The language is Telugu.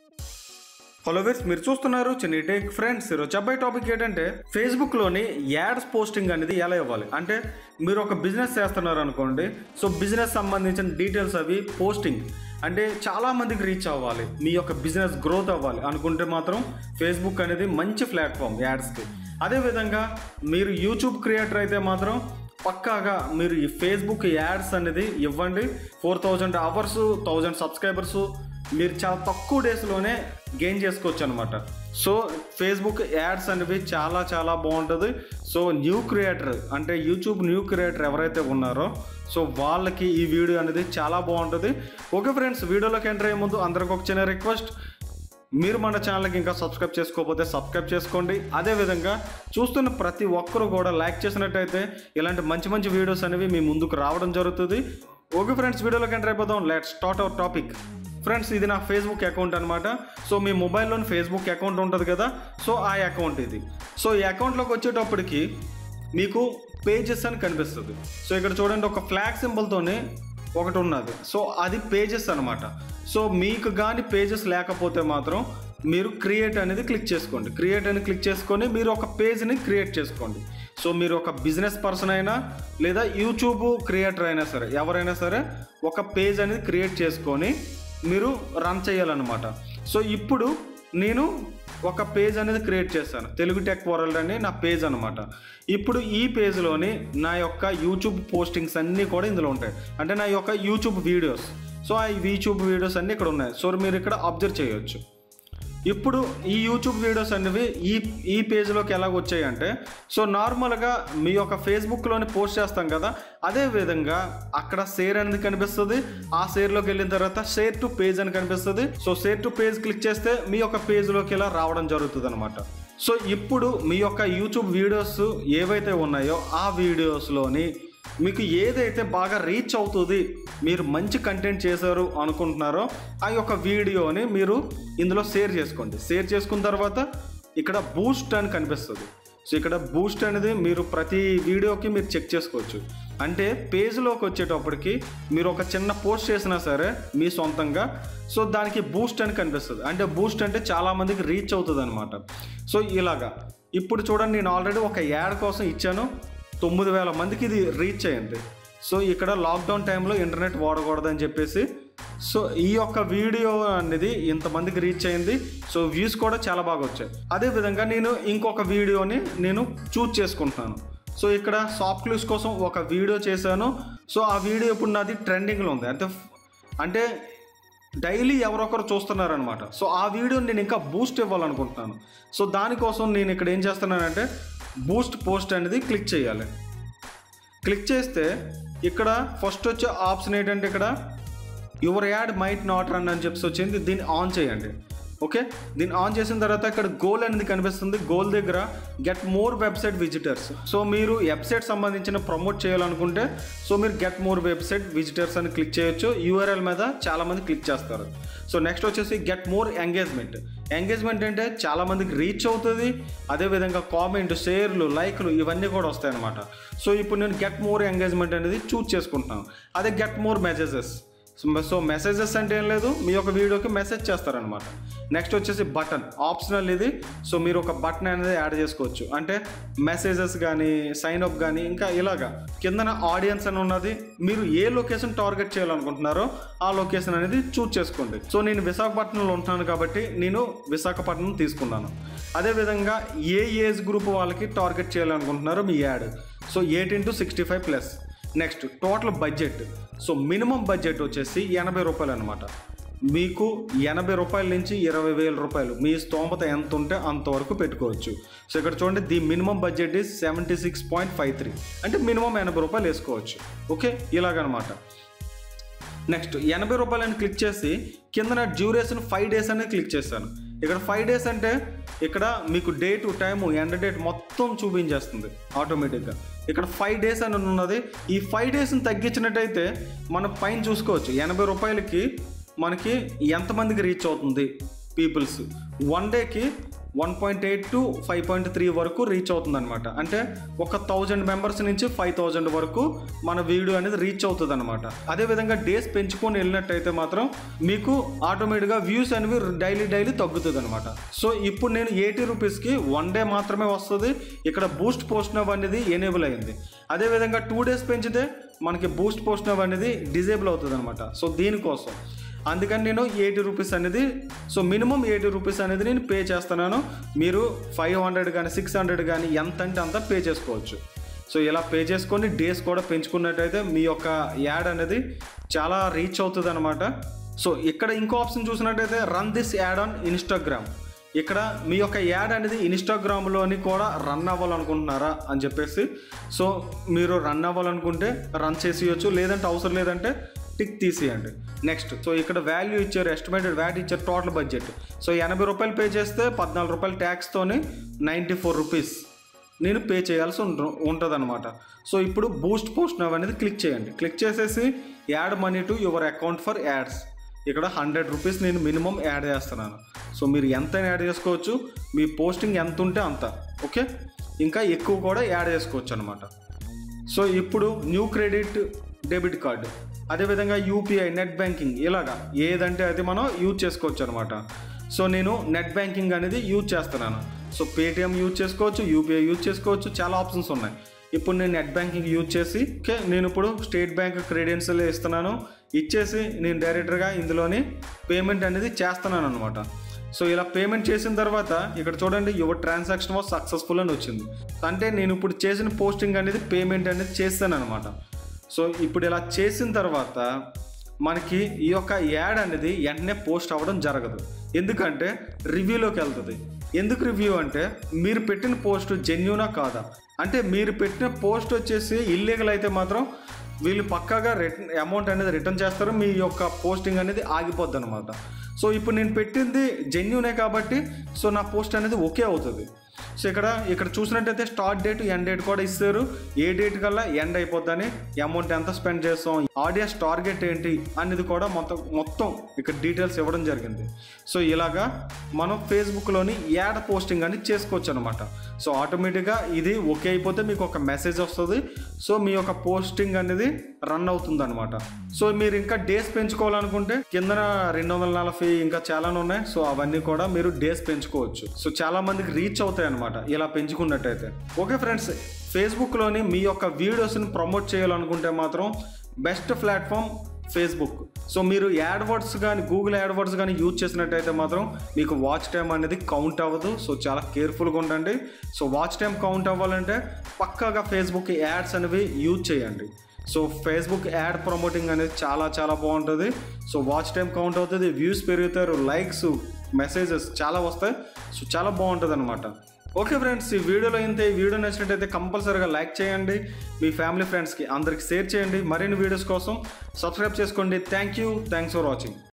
హలో వేర్స్ మీరు చూస్తున్నారు చిన్ని టేక్ ఫ్రెండ్స్ ఈరోజు అబ్బాయి టాపిక్ ఏంటంటే ఫేస్బుక్లోని యాడ్స్ పోస్టింగ్ అనేది ఎలా ఇవ్వాలి అంటే మీరు ఒక బిజినెస్ చేస్తున్నారు అనుకోండి సో బిజినెస్ సంబంధించిన డీటెయిల్స్ అవి పోస్టింగ్ అంటే చాలా మందికి రీచ్ అవ్వాలి మీ యొక్క బిజినెస్ గ్రోత్ అవ్వాలి అనుకుంటే మాత్రం ఫేస్బుక్ అనేది మంచి ప్లాట్ఫామ్ యాడ్స్కి అదేవిధంగా మీరు యూట్యూబ్ క్రియేటర్ అయితే మాత్రం పక్కాగా మీరు ఈ ఫేస్బుక్ యాడ్స్ అనేది ఇవ్వండి four thousand hours thousand subscribers మీరు చాలా తక్కువ డేస్లోనే గెయిన్ చేసుకోవచ్చు అనమాట సో ఫేస్బుక్ యాడ్స్ అనేవి చాలా చాలా బాగుంటుంది సో న్యూ క్రియేటర్ అంటే యూట్యూబ్ న్యూ క్రియేటర్ ఎవరైతే ఉన్నారో సో వాళ్ళకి ఈ వీడియో అనేది చాలా బాగుంటుంది ఓకే ఫ్రెండ్స్ వీడియోలోకి ఎంటర్ అయ్యే ముందు అందరికి ఒక చిన్న రిక్వెస్ట్ మీరు మన ఛానల్కి ఇంకా సబ్స్క్రైబ్ చేసుకోకపోతే సబ్స్క్రైబ్ చేసుకోండి అదేవిధంగా చూస్తున్న ప్రతి ఒక్కరూ కూడా లైక్ చేసినట్టయితే ఇలాంటి మంచి మంచి వీడియోస్ అనేవి మీ ముందుకు రావడం జరుగుతుంది ఓకే ఫ్రెండ్స్ వీడియోలోకి ఎంటర్ అయిపోదాం let start our topic friends ఇది నా ఫేస్బుక్ అకౌంట్ అనమాట సో మీ మొబైల్లోని ఫేస్బుక్ అకౌంట్ ఉంటుంది కదా సో ఆ అకౌంట్ ఇది సో ఈ అకౌంట్లోకి వచ్చేటప్పటికి మీకు పేజెస్ అని కనిపిస్తుంది సో ఇక్కడ చూడండి ఒక ఫ్లాగ్ సింబల్తోనే ఒకటి ఉన్నది సో అది పేజెస్ అనమాట సో మీకు కానీ పేజెస్ లేకపోతే మాత్రం మీరు క్రియేట్ అనేది క్లిక్ చేసుకోండి క్రియేట్ అని క్లిక్ చేసుకొని మీరు ఒక పేజ్ని క్రియేట్ చేసుకోండి సో మీరు ఒక బిజినెస్ పర్సన్ అయినా లేదా యూట్యూబ్ క్రియేటర్ అయినా సరే ఎవరైనా సరే ఒక పేజ్ అనేది క్రియేట్ చేసుకొని మీరు రన్ చేయాలన్నమాట సో ఇప్పుడు నేను ఒక పేజ్ అనేది క్రియేట్ చేశాను తెలుగు టెక్ వరల్డ్ అని నా పేజ్ అనమాట ఇప్పుడు ఈ పేజ్లోని నా యొక్క యూట్యూబ్ పోస్టింగ్స్ అన్నీ కూడా ఇందులో ఉంటాయి అంటే నా యొక్క యూట్యూబ్ వీడియోస్ సో ఆ యూట్యూబ్ వీడియోస్ అన్నీ ఇక్కడ ఉన్నాయి సో మీరు ఇక్కడ అబ్జర్వ్ చేయొచ్చు ఇప్పుడు ఈ యూట్యూబ్ వీడియోస్ అనేవి ఈ ఈ పేజ్లోకి ఎలాగ వచ్చాయంటే సో నార్మల్గా మీ యొక్క ఫేస్బుక్లోని పోస్ట్ చేస్తాం కదా అదే విధంగా అక్కడ షేర్ అనేది కనిపిస్తుంది ఆ షేర్లోకి వెళ్ళిన తర్వాత షేర్ టు పేజ్ అని కనిపిస్తుంది so share to page click చేస్తే మీ యొక్క పేజ్లోకి ఇలా రావడం జరుగుతుంది అనమాట సో ఇప్పుడు మీ యొక్క యూట్యూబ్ వీడియోస్ ఏవైతే ఉన్నాయో ఆ వీడియోస్లోని మీకు ఏదైతే బాగా రీచ్ అవుతుంది మీరు మంచి కంటెంట్ చేశారు అనుకుంటున్నారో ఆ యొక్క వీడియోని మీరు ఇందులో షేర్ చేసుకోండి షేర్ చేసుకున్న తర్వాత ఇక్కడ బూస్ట్ అని కనిపిస్తుంది సో ఇక్కడ బూస్ట్ అనేది మీరు ప్రతి వీడియోకి మీరు చెక్ చేసుకోవచ్చు అంటే పేజ్లోకి వచ్చేటప్పటికి మీరు ఒక చిన్న పోస్ట్ చేసినా సరే మీ సొంతంగా సో దానికి బూస్ట్ అని కనిపిస్తుంది అంటే బూస్ట్ అంటే చాలామందికి రీచ్ అవుతుంది అనమాట సో ఇలాగా ఇప్పుడు చూడండి నేను ఆల్రెడీ ఒక యాడ్ కోసం ఇచ్చాను తొమ్మిది వేల మందికి ఇది రీచ్ అయ్యింది సో ఇక్కడ లాక్డౌన్ టైంలో ఇంటర్నెట్ వాడకూడదని చెప్పేసి సో ఈ యొక్క వీడియో అనేది ఇంతమందికి రీచ్ అయింది సో వ్యూస్ కూడా చాలా బాగా వచ్చాయి అదేవిధంగా నేను ఇంకొక వీడియోని నేను చూజ్ చేసుకుంటున్నాను సో ఇక్కడ సాఫ్ట్ క్లూస్ కోసం ఒక వీడియో చేశాను సో ఆ వీడియో ఇప్పుడు నాది ట్రెండింగ్లో ఉంది అంటే అంటే డైలీ ఎవరొకరు చూస్తున్నారనమాట సో ఆ వీడియోని నేను ఇంకా బూస్ట్ ఇవ్వాలనుకుంటున్నాను సో దానికోసం నేను ఇక్కడ ఏం చేస్తున్నానంటే బూస్ట్ పోస్ట్ అనేది క్లిక్ చేయాలి క్లిక్ చేస్తే ఇక్కడ ఫస్ట్ వచ్చే ఆప్షన్ ఏంటంటే ఇక్కడ your ad might not run అని చెప్పేసి వచ్చింది దీన్ని ఆన్ చేయండి ఓకే దీన్ని ఆన్ చేసిన తర్వాత ఇక్కడ గోల్ అనేది కనిపిస్తుంది గోల్ దగ్గర get more website visitors so మీరు వెబ్సైట్ సంబంధించిన ప్రమోట్ చేయాలనుకుంటే సో మీరు గెట్ మోర్ వెబ్సైట్ విజిటర్స్ అని క్లిక్ చేయొచ్చు యూఆర్ఎల్ మీద చాలామంది క్లిక్ చేస్తారు సో నెక్స్ట్ వచ్చేసి గెట్ మోర్ ఎంగేజ్మెంట్ ఎంగేజ్మెంట్ అంటే చాలామందికి రీచ్ అవుతుంది అదేవిధంగా కామెంట్ షేర్లు లైక్లు ఇవన్నీ కూడా వస్తాయి అనమాట సో ఇప్పుడు నేను గెట్ మోర్ ఎంగేజ్మెంట్ అనేది చూస్ చేసుకుంటున్నాను అదే get more messages so messages అంటే ఏం లేదు మీ యొక్క వీడియోకి మెసేజ్ చేస్తారనమాట నెక్స్ట్ వచ్చేసి బటన్ ఆప్షనల్ ఇది సో మీరు ఒక బటన్ అనేది యాడ్ చేసుకోవచ్చు అంటే మెసేజెస్ కానీ సైన్ అప్ కానీ ఇంకా ఇలాగా కిందన ఆడియన్స్ అని ఉన్నది మీరు ఏ లొకేషన్ టార్గెట్ చేయాలనుకుంటున్నారో ఆ లొకేషన్ అనేది చూస్ చేసుకోండి సో నేను విశాఖపట్నంలో ఉంటున్నాను కాబట్టి నేను విశాఖపట్నం తీసుకున్నాను అదేవిధంగా ఏ ఏజ్ గ్రూప్ వాళ్ళకి టార్గెట్ చేయాలనుకుంటున్నారో మీ ad so eighteen to sixty five plus next total budget so minimum budget వచ్చేసి ఎనభై రూపాయలు అనమాట మీకు ఎనభై రూపాయల నుంచి ఇరవై వేల రూపాయలు మీ స్తోమత ఎంత ఉంటే అంతవరకు పెట్టుకోవచ్చు సో ఇక్కడ చూడండి the minimum budget is seventy six point five three అంటే మినిమం ఎనభై రూపాయలు వేసుకోవచ్చు ఓకే ఇలాగనమాట నెక్స్ట్ ఎనభై రూపాయలని క్లిక్ చేసి కింద డ్యూరేషన్ ఫైవ్ డేస్ అనేది క్లిక్ చేశాను ఇక్కడ ఫైవ్ డేస్ అంటే ఇక్కడ మీకు డేట్ టైము ఎండ్ డేట్ మొత్తం చూపించేస్తుంది ఆటోమేటిక్గా ఇక్కడ ఫైవ్ డేస్ అని ఉన్నది ఈ ఫైవ్ డేస్ని తగ్గించినట్టయితే మనం పైన చూసుకోవచ్చు ఎనభై రూపాయలకి మనకి ఎంతమందికి రీచ్ అవుతుంది పీపుల్స్ వన్ డేకి one point eight to five point three వరకు రీచ్ అవుతుంది అనమాట అంటే ఒక థౌజండ్ మెంబర్స్ నుంచి ఫైవ్ థౌజండ్ వరకు మన వీడియో అనేది రీచ్ అవుతుంది అనమాట అదేవిధంగా డేస్ పెంచుకొని వెళ్ళినట్టయితే మాత్రం మీకు ఆటోమేటిక్గా వ్యూస్ అనేవి డైలీ డైలీ తగ్గుతుంది అనమాట సో ఇప్పుడు నేను ఎయిటీ రూపీస్కి వన్ డే మాత్రమే వస్తుంది ఇక్కడ బూస్ట్ పోస్ట్ నవ్ అనేది ఎనేబుల్ అయింది అదేవిధంగా టూ డేస్ పెంచితే మనకి బూస్ట్ పోస్ట్ నవ్ అనేది డిజేబుల్ అవుతుంది అనమాట సో దీనికోసం అందుకని నేను ఎయిటీ రూపీస్ అనేది సో మినిమం ఎయిటీ రూపీస్ అనేది నేను పే చేస్తున్నాను మీరు ఫైవ్ హండ్రెడ్ కానీ సిక్స్ హండ్రెడ్ కానీ ఎంత అంటే అంత పే చేసుకోవచ్చు సో ఇలా పే చేసుకొని డేస్ కూడా పెంచుకున్నట్టయితే మీ యొక్క యాడ్ అనేది చాలా రీచ్ అవుతుంది అనమాట సో ఇక్కడ ఇంకో ఆప్షన్ చూసినట్టయితే run this ad on Instagram ఇక్కడ మీ యొక్క యాడ్ అనేది ఇన్స్టాగ్రామ్లోని కూడా రన్ అవ్వాలనుకుంటున్నారా అని చెప్పేసి సో మీరు రన్ అవ్వాలనుకుంటే రన్ చేసేయచ్చు లేదంటే అవసరం లేదంటే టిక్ తీసేయండి నెక్స్ట్ సో ఇక్కడ వాల్యూ ఇచ్చారు ఎస్టిమేటెడ్ వ్యాట్ ఇచ్చారు టోటల్ బడ్జెట్ సో ఎనభై రూపాయలు పే చేస్తే పద్నాలుగు రూపాయలు ట్యాక్స్తోని నైంటీ ఫోర్ రూపీస్ నేను పే చేయాల్సి ఉంటుంది అనమాట సో ఇప్పుడు బూస్ట్ పోస్ట్ నవ్ అనేది క్లిక్ చేయండి క్లిక్ చేసేసి add money to your account for ads ఇక్కడ హండ్రెడ్ రూపీస్ నేను మినిమం యాడ్ చేస్తున్నాను సో మీరు ఎంత యాడ్ చేసుకోవచ్చు మీ పోస్టింగ్ ఎంత ఉంటే అంత ఓకే ఇంకా ఎక్కువ కూడా యాడ్ చేసుకోవచ్చు అనమాట సో ఇప్పుడు న్యూ క్రెడిట్ డెబిట్ కార్డు అదేవిధంగా యూపీఐ నెట్ బ్యాంకింగ్ ఇలాగా ఏదంటే అది మనం యూజ్ చేసుకోవచ్చు అనమాట సో నేను నెట్ బ్యాంకింగ్ అనేది యూజ్ చేస్తున్నాను సో పేటిఎం యూజ్ చేసుకోవచ్చు యూపీఐ యూజ్ చేసుకోవచ్చు చాలా ఆప్షన్స్ ఉన్నాయి ఇప్పుడు నేను నెట్ బ్యాంకింగ్ యూజ్ చేసి ఓకే నేను ఇప్పుడు స్టేట్ బ్యాంక్ క్రెడెన్షియల్ ఇస్తున్నాను ఇచ్చేసి నేను డైరెక్ట్గా ఇందులోని పేమెంట్ అనేది చేస్తున్నాను అనమాట సో ఇలా పేమెంట్ చేసిన తర్వాత ఇక్కడ చూడండి యువర్ ట్రాన్సాక్షన్ వాజ్ సక్సెస్ఫుల్ అని వచ్చింది అంటే నేను ఇప్పుడు చేసిన పోస్టింగ్ అనేది పేమెంట్ అనేది చేస్తాను అనమాట సో ఇప్పుడు ఇలా చేసిన తర్వాత మనకి ఈ యొక్క యాడ్ అనేది వెంటనే పోస్ట్ అవ్వడం జరగదు ఎందుకంటే రివ్యూలోకి వెళ్తుంది ఎందుకు రివ్యూ అంటే మీరు పెట్టిన పోస్ట్ జెన్యునా కాదా అంటే మీరు పెట్టిన పోస్ట్ వచ్చేసి ఇల్లీగల్ అయితే మాత్రం వీళ్ళు పక్కాగా రిటర్న్ అమౌంట్ అనేది రిటర్న్ చేస్తారు మీ యొక్క పోస్టింగ్ అనేది ఆగిపోద్ది అనమాట సో ఇప్పుడు నేను పెట్టింది జెన్యునే కాబట్టి సో నా పోస్ట్ అనేది ఓకే అవుతుంది సో ఇక్కడ ఇక్కడ చూసినట్టయితే స్టార్ట్ డేట్ ఎండ్ డేట్ కూడా ఇస్తారు ఏ డేట్ కల్లా ఎండ్ అయిపోద్దని అమౌంట్ ఎంత స్పెండ్ చేస్తాం ఆడియన్స్ టార్గెట్ ఏంటి అనేది కూడా మొత్తం మొత్తం ఇక్కడ డీటెయిల్స్ ఇవ్వడం జరిగింది సో ఇలాగా మనం ఫేస్బుక్లోని యాడ్ పోస్టింగ్ అనేది చేసుకోవచ్చు అనమాట సో ఆటోమేటిక్గా ఇది ఓకే అయిపోతే మీకు ఒక మెసేజ్ వస్తుంది సో మీ యొక్క పోస్టింగ్ అనేది రన్ అవుతుంది అనమాట సో మీరు ఇంకా డేస్ పెంచుకోవాలనుకుంటే కిందన రెండు వందల నలభై ఇంకా చాలానే ఉన్నాయి సో అవన్నీ కూడా మీరు డేస్ పెంచుకోవచ్చు సో చాలా మందికి రీచ్ అవుతాయి అనమాట ఇలా పెంచుకున్నట్టయితే ఓకే ఫ్రెండ్స్ ఫేస్బుక్లోని మీ యొక్క వీడియోస్ని ప్రమోట్ చేయాలనుకుంటే మాత్రం బెస్ట్ ప్లాట్ఫామ్ ఫేస్బుక్ సో మీరు యాడ్వర్డ్స్ కానీ గూగుల్ యాడ్వర్డ్స్ కానీ యూజ్ చేసినట్టయితే మాత్రం మీకు వాచ్ టైం అనేది కౌంట్ అవ్వదు సో చాలా కేర్ఫుల్గా ఉండండి సో వాచ్ టైం కౌంట్ అవ్వాలంటే పక్కాగా ఫేస్బుక్ యాడ్స్ అనేవి యూజ్ చేయండి సో ఫేస్బుక్ యాడ్ ప్రమోటింగ్ అనేది చాలా చాలా బాగుంటుంది సో వాచ్ టైం కౌంట్ అవుతుంది వ్యూస్ పెరుగుతారు లైక్స్ మెసేజెస్ చాలా వస్తాయి సో చాలా బాగుంటుంది అనమాట ఓకే ఫ్రెండ్స్ ఈ వీడియోలో ఇంత ఈ వీడియో నచ్చినట్టయితే కంపల్సరీగా లైక్ చేయండి మీ ఫ్యామిలీ ఫ్రెండ్స్కి అందరికి షేర్ చేయండి మరిన్ని వీడియోస్ కోసం సబ్స్క్రైబ్ చేసుకోండి thank you thanks for watching